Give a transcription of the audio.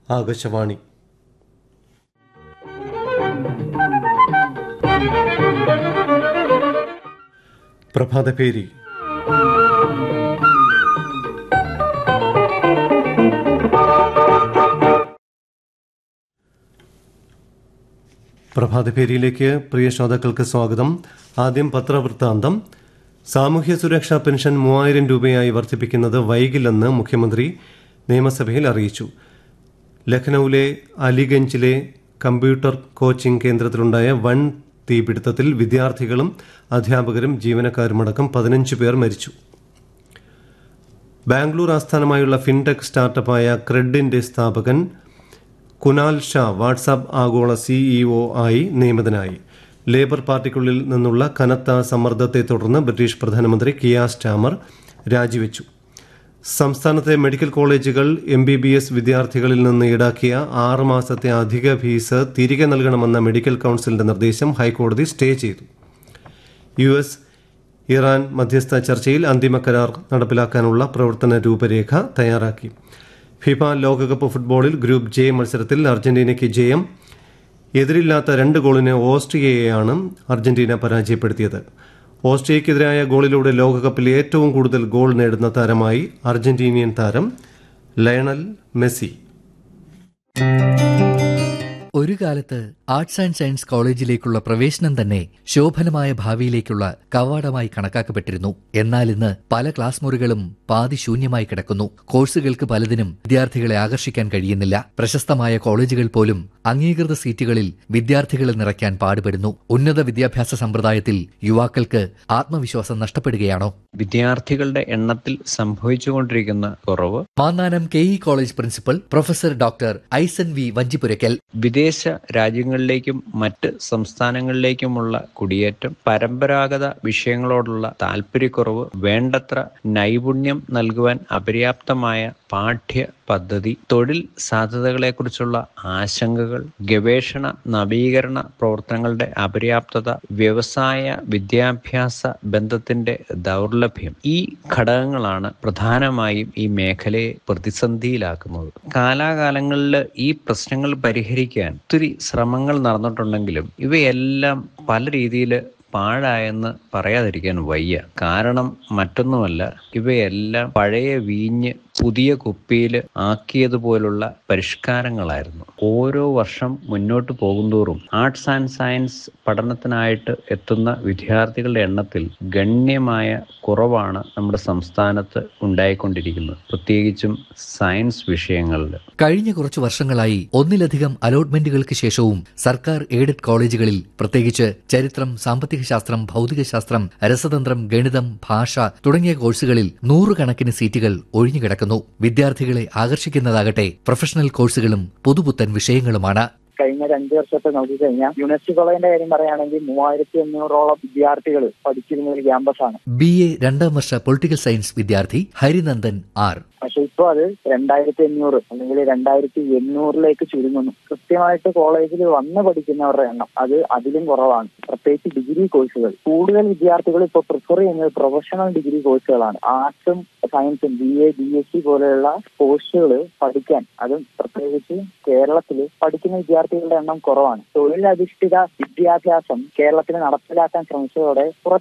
ആകാശവാണി പ്രഭാതപേരി പ്രഭാതപേരിയിലേക്ക് പ്രിയ ശ്രോതാക്കൾക്ക് സ്വാഗതം ആദ്യം പത്രവൃത്താന്തം സാമൂഹ്യ സുരക്ഷാ പെൻഷൻ മൂവായിരം രൂപയായി വർദ്ധിപ്പിക്കുന്നത് വൈകില്ലെന്ന് മുഖ്യമന്ത്രി നിയമസഭയിൽ അറിയിച്ചു ലഖ്നൌവിലെ അലിഗഞ്ചിലെ കമ്പ്യൂട്ടർ കോച്ചിംഗ് കേന്ദ്രത്തിലുണ്ടായ വൻ തീപിടുത്തത്തിൽ വിദ്യാർത്ഥികളും അധ്യാപകരും ജീവനക്കാരുമടക്കം പതിനഞ്ച് പേർ മരിച്ചു ബാംഗ്ലൂർ ആസ്ഥാനമായുള്ള ഫിൻടെക് സ്റ്റാർട്ടപ്പായ ക്രെഡിന്റെ സ്ഥാപകൻ കുനാൽ ഷാ വാട്സാപ്പ് ആഗോള സിഇഒ ആയി നിയമിതനായി ലേബർ പാർട്ടിക്കുള്ളിൽ നിന്നുള്ള കനത്ത സമ്മർദ്ദത്തെ തുടർന്ന് ബ്രിട്ടീഷ് പ്രധാനമന്ത്രി കിയാ സ്റ്റാമർ രാജിവെച്ചു സംസ്ഥാനത്തെ മെഡിക്കൽ കോളേജുകൾ എം ബി ബി എസ് വിദ്യാർത്ഥികളിൽ നിന്ന് ഈടാക്കിയ ആറ് മാസത്തെ അധിക ഫീസ് തിരികെ നൽകണമെന്ന മെഡിക്കൽ കൌൺസിലിന്റെ നിർദ്ദേശം ഹൈക്കോടതി സ്റ്റേ ചെയ്തു യു എസ് ഇറാൻ മധ്യസ്ഥ ചർച്ചയിൽ അന്തിമ കരാർ നടപ്പിലാക്കാനുള്ള പ്രവർത്തന രൂപരേഖ തയ്യാറാക്കി ഫിഫ ലോകകപ്പ് ഫുട്ബോളിൽ ഗ്രൂപ്പ് ജെ മത്സരത്തിൽ അർജന്റീനയ്ക്ക് ജയം എതിരില്ലാത്ത രണ്ട് ഗോളിന് ഓസ്ട്രിയയെയാണ് അർജന്റീന പരാജയപ്പെടുത്തിയത് ഓസ്ട്രിയയ്ക്കെതിരായ ഗോളിലൂടെ ലോകകപ്പിൽ ഏറ്റവും കൂടുതൽ ഗോൾ നേടുന്ന താരമായി അർജന്റീനിയൻ താരം ലയണൽ മെസ്സി ഒരു കാലത്ത് ആർട്സ് ആൻഡ് സയൻസ് കോളേജിലേക്കുള്ള പ്രവേശനം തന്നെ ശോഭനമായ ഭാവിയിലേക്കുള്ള കവാടമായി കണക്കാക്കപ്പെട്ടിരുന്നു എന്നാൽ ഇന്ന് പല ക്ലാസ് മുറികളും പാതി ശൂന്യമായി കിടക്കുന്നു കോഴ്സുകൾക്ക് പലതിനും വിദ്യാർത്ഥികളെ ആകർഷിക്കാൻ കഴിയുന്നില്ല പ്രശസ്തമായ കോളേജുകൾ പോലും അംഗീകൃത സീറ്റുകളിൽ വിദ്യാർത്ഥികളെ നിറയ്ക്കാൻ പാടുപെടുന്നു ഉന്നത വിദ്യാഭ്യാസ സമ്പ്രദായത്തിൽ യുവാക്കൾക്ക് ആത്മവിശ്വാസം നഷ്ടപ്പെടുകയാണോ വിദ്യാർത്ഥികളുടെ എണ്ണത്തിൽ സംഭവിച്ചുകൊണ്ടിരിക്കുന്ന കുറവ് Mannanam K E college principal professor doctor Aison V Vanchipurackal വിദേശ രാജ്യങ്ങളിലേക്കും മറ്റ് സംസ്ഥാനങ്ങളിലേക്കുമുള്ള കുടിയേറ്റം പരമ്പരാഗത വിഷയങ്ങളോടുള്ള താല്പര്യക്കുറവ് വേണ്ടത്ര നൈപുണ്യം നൽകുവാൻ അപര്യാപ്തമായ പാഠ്യ പദ്ധതി തൊഴിൽ സാധ്യതകളെക്കുറിച്ചുള്ള ആശങ്കകൾ ഗവേഷണ നവീകരണ പ്രവർത്തനങ്ങളുടെ അപര്യാപ്തത വ്യവസായ വിദ്യാഭ്യാസ ബന്ധത്തിന്റെ ദൗർലഭ്യം ഈ ഘടകങ്ങളാണ് പ്രധാനമായും ഈ മേഖലയെ പ്രതിസന്ധിയിലാക്കുന്നത് കാലാകാലങ്ങളിൽ ഈ പ്രശ്നങ്ങൾ പരിഹരിക്കാൻ ഒത്തിരി ശ്രമങ്ങൾ നടന്നിട്ടുണ്ടെങ്കിലും ഇവയെല്ലാം പല രീതിയിൽ പാഴായെന്ന് പറയാതിരിക്കാൻ വയ്യ കാരണം മറ്റൊന്നുമല്ല ഇവയെല്ലാം പഴയ വീഞ്ഞ് പുതിയ കുപ്പിയിൽ ആക്കിയതുപോലുള്ള പരിഷ്കാരങ്ങളായിരുന്നു ഓരോ വർഷം മുന്നോട്ട് പോകുന്തോറും ആർട്സ് ആൻഡ് സയൻസ് പഠനത്തിനായിട്ട് എത്തുന്ന വിദ്യാർത്ഥികളുടെ എണ്ണത്തിൽ ഗണ്യമായ കുറവാണ് നമ്മുടെ സംസ്ഥാനത്ത് ഉണ്ടായിക്കൊണ്ടിരിക്കുന്നത് പ്രത്യേകിച്ചും സയൻസ് വിഷയങ്ങളിൽ കഴിഞ്ഞ കുറച്ചു വർഷങ്ങളായി ഒന്നിലധികം അലോട്ട്മെന്റുകൾക്ക് ശേഷവും സർക്കാർ എയ്ഡഡ് കോളേജുകളിൽ പ്രത്യേകിച്ച് ചരിത്രം സാമ്പത്തികശാസ്ത്രം ഭൗതികശാസ്ത്രം രസതന്ത്രം ഗണിതം ഭാഷ തുടങ്ങിയ കോഴ്സുകളിൽ നൂറുകണക്കിന് സീറ്റുകൾ ഒഴിഞ്ഞുകിടക്കുന്നു വിദ്യാർത്ഥികളെ ആകർഷിക്കുന്നതാകട്ടെ പ്രൊഫഷണൽ കോഴ്സുകളും പുതുപുത്തൻ വിഷയങ്ങളുമാണ് കഴിഞ്ഞ രണ്ടു വർഷത്തെ നോക്കി കഴിഞ്ഞാൽ യൂണിവേഴ്സിറ്റി കോളേജിന്റെ കാര്യം പറയുകയാണെങ്കിൽ മൂവായിരത്തി അഞ്ഞൂറോളം വിദ്യാർത്ഥികൾ പഠിച്ചിരുന്ന ഒരു ക്യാമ്പസാണ് ബി എ രണ്ടാം വർഷ പൊളിറ്റിക്കൽ സയൻസ് വിദ്യാർത്ഥി ഹരിനന്ദൻ ആർ പക്ഷെ ഇപ്പൊ അത് രണ്ടായിരത്തി അഞ്ഞൂറ് അല്ലെങ്കിൽ രണ്ടായിരത്തി എണ്ണൂറിലേക്ക് ചുരുങ്ങുന്നു കൃത്യമായിട്ട് കോളേജിൽ വന്ന് പഠിക്കുന്നവരുടെ എണ്ണം അത് അതിലും കുറവാണ് പ്രത്യേകിച്ച് ഡിഗ്രി കോഴ്സുകൾ കൂടുതൽ വിദ്യാർത്ഥികൾ ഇപ്പോൾ പ്രിഫർ ചെയ്യുന്നത് പ്രൊഫഷണൽ ഡിഗ്രി കോഴ്സുകളാണ് ആർട്സും സയൻസും B A B S C പോലെയുള്ള കോഴ്സുകൾ പഠിക്കാൻ അതും പ്രത്യേകിച്ച് കേരളത്തിൽ പഠിക്കുന്ന വിദ്യാർത്ഥികളുടെ എണ്ണം കുറവാണ് തൊഴിലധിഷ്ഠിത വിദ്യാഭ്യാസം കേരളത്തിൽ നടപ്പിലാക്കാൻ ശ്രമിച്ചതോടെ